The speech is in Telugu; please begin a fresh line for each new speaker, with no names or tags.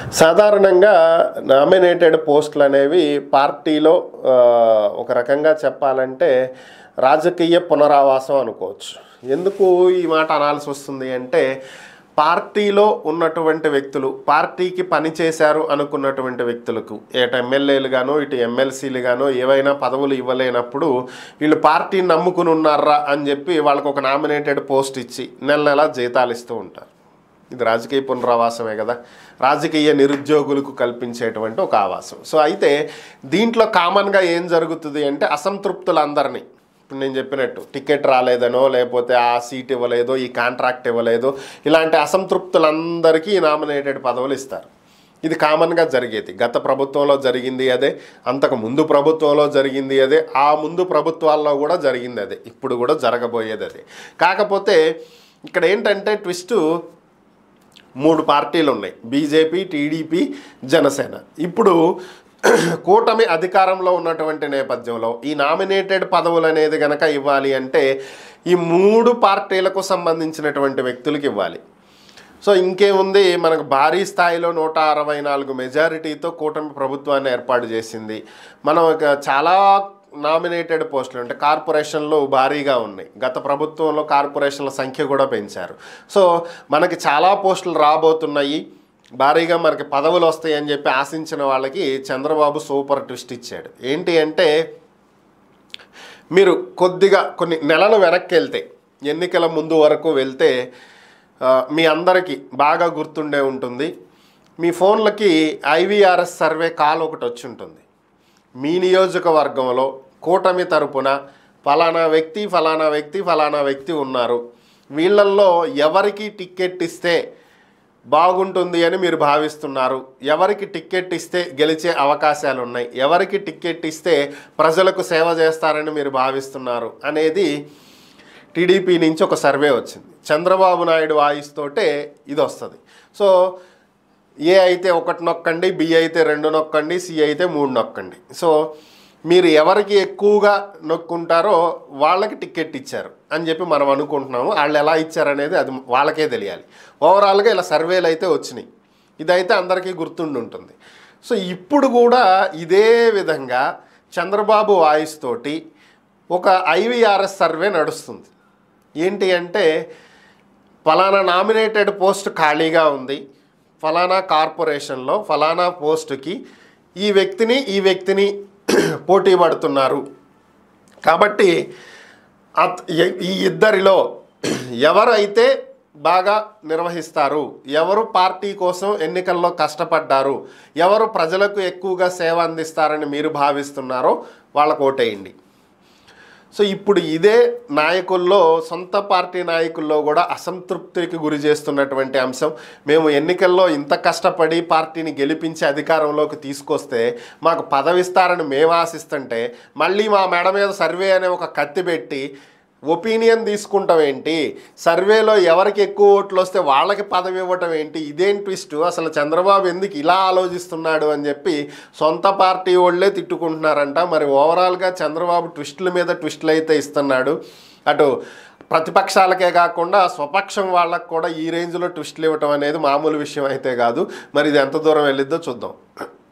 సాధారణంగా నామినేటెడ్ పోస్టులు అనేవి పార్టీలో ఆ, ఒక రకంగా చెప్పాలంటే రాజకీయ పునరావాసం అనుకోవచ్చు ఎందుకు ఈ మాట అనాల్సి వస్తుంది అంటే పార్టీలో ఉన్నటువంటి వ్యక్తులు పార్టీకి పనిచేశారు అనుకున్నటువంటి వ్యక్తులకు ఏట ఎమ్మెల్యేలు గానో ఇటు ఎమ్మెల్సీలు గానో ఏవైనా పదవులు ఇవ్వలేనప్పుడు వీళ్ళు పార్టీని నమ్ముకుని ఉన్నారా అని చెప్పి వాళ్ళకు ఒక నామినేటెడ్ పోస్ట్ ఇచ్చి నెల నెల జీతాలు ఇస్తూ ఉంటారు ఇది రాజకీయ పునరావాసమే కదా రాజకీయ నిరుద్యోగులకు కల్పించేటువంటి ఒక ఆవాసం సో అయితే దీంట్లో కామన్గా ఏం జరుగుతుంది అంటే అసంతృప్తులందరినీ ఇప్పుడు నేను చెప్పినట్టు టికెట్ రాలేదనో లేకపోతే ఆ సీట్ ఇవ్వలేదో ఈ కాంట్రాక్ట్ ఇవ్వలేదో ఇలాంటి అసంతృప్తులందరికీ ఈ నామినేటెడ్ పదవులు ఇస్తారు ఇది కామన్గా జరిగేది గత ప్రభుత్వంలో జరిగింది అదే అంతకు ముందు ప్రభుత్వంలో జరిగింది అదే ఆ ముందు ప్రభుత్వాల్లో కూడా జరిగింది అదే ఇప్పుడు కూడా జరగబోయేది అదే కాకపోతే ఇక్కడ ఏంటంటే ట్విస్టు మూడు పార్టీలు ఉన్నాయి బీజేపీ టీడీపీ జనసేన ఇప్పుడు కూటమి అధికారంలో ఉన్నటువంటి నేపథ్యంలో ఈ నామినేటెడ్ పదవులు అనేది గనక ఇవ్వాలి అంటే ఈ మూడు పార్టీలకు సంబంధించినటువంటి వ్యక్తులకు ఇవ్వాలి సో ఇంకేముంది మనకు భారీ స్థాయిలో నూట అరవై నాలుగు మెజారిటీతో కూటమి ప్రభుత్వాన్ని ఏర్పాటు చేసింది మనం ఇక చాలా నామినేటెడ్ పోస్టులు అంటే కార్పొరేషన్లు భారీగా ఉన్నాయి గత ప్రభుత్వంలో కార్పొరేషన్ల సంఖ్య కూడా పెంచారు సో మనకి చాలా పోస్టులు రాబోతున్నాయి భారీగా మనకి పదవులు వస్తాయని చెప్పి ఆశించిన వాళ్ళకి చంద్రబాబు సూపర్ ట్విస్ట్ ఇచ్చాడు ఏంటి అంటే మీరు కొద్దిగా కొన్ని నెలలు వెనక్కి వెళ్తే ఎన్నికల ముందు వరకు వెళ్తే ఆ, మీ అందరికీ బాగా గుర్తుండే ఉంటుంది మీ ఫోన్లకి ఐవీఆర్ఎస్ సర్వే కాల్ ఒకటి వచ్చి ఉంటుంది మీ నియోజకవర్గంలో కూటమి తరపున ఫలానా వ్యక్తి ఫలానా వ్యక్తి ఫలానా వ్యక్తి ఉన్నారు వీళ్ళల్లో ఎవరికి టికెట్ ఇస్తే బాగుంటుంది అని మీరు భావిస్తున్నారు ఎవరికి టికెట్ ఇస్తే గెలిచే అవకాశాలు ఉన్నాయి ఎవరికి టికెట్ ఇస్తే ప్రజలకు సేవ చేస్తారని మీరు భావిస్తున్నారు అనేది టీడీపీ నుంచి ఒక సర్వే వచ్చింది చంద్రబాబు నాయుడు వాయిస్ తోటే ఇది వస్తుంది సో ఏ అయితే ఒకటి నొక్కండి బి అయితే రెండు నొక్కండి సి అయితే మూడు నొక్కండి సో మీరు ఎవరికి ఎక్కువగా నొక్కుంటారో వాళ్ళకి టికెట్ ఇచ్చారు అని చెప్పి మనం అనుకుంటున్నాము వాళ్ళు ఎలా ఇచ్చారనేది అది వాళ్ళకే తెలియాలి ఓవరాల్గా ఇలా సర్వేలు అయితే వచ్చినాయి ఇదైతే అందరికీ గుర్తుండి ఉంటుంది సో ఇప్పుడు కూడా ఇదే విధంగా చంద్రబాబు వాయిస్ తోటి ఒక ఐవీఆర్ఎస్ సర్వే నడుస్తుంది ఏంటి అంటే ఫలానా నామినేటెడ్ పోస్ట్ ఖాళీగా ఉంది ఫలానా కార్పొరేషన్లో ఫలానా పోస్టుకి ఈ వ్యక్తిని ఈ వ్యక్తిని పోటీ పడుతున్నారు కాబట్టి అత్- ఎ- ఈ ఇద్దరిలో ఎవరైతే బాగా నిర్వహిస్తారు ఎవరు పార్టీ కోసం ఎన్నికల్లో కష్టపడ్డారు ఎవరు ప్రజలకు ఎక్కువగా సేవ అందిస్తారని మీరు భావిస్తున్నారో వాళ్ళకు ఓటేయండి సో ఇప్పుడు ఇదే నాయకుల్లో సొంత పార్టీ నాయకుల్లో కూడా అసంతృప్తికి గురి చేస్తున్నటువంటి అంశం మేము ఎన్నికల్లో ఇంత కష్టపడి పార్టీని గెలిపించి అధికారంలోకి తీసుకొస్తే మాకు పదవిస్తారని మేము ఆశిస్తుంటే మళ్ళీ మా మెడ మీద సర్వే అనే ఒక కత్తి పెట్టి ఒపీనియన్ తీసుకుంటాం ఏంటి సర్వేలో ఎవరికి ఎక్కువ ఓట్లు వస్తే వాళ్ళకి పదవి ఇవ్వటం ఏంటి ఇదేం ట్విస్ట్ అసలు చంద్రబాబు ఎందుకు ఇలా ఆలోచిస్తున్నాడు అని చెప్పి సొంత పార్టీ వాళ్ళే తిట్టుకుంటున్నారంట మరి ఓవరాల్గా చంద్రబాబు ట్విస్టుల మీద ట్విస్టులు అయితే ఇస్తున్నాడు అటు ప్రతిపక్షాలకే కాకుండా స్వపక్షం వాళ్ళకు కూడా ఈ రేంజ్లో ట్విస్టులు ఇవ్వటం అనేది మామూలు విషయం అయితే కాదు మరి ఇది ఎంత దూరం వెళ్ళిద్దో చూద్దాం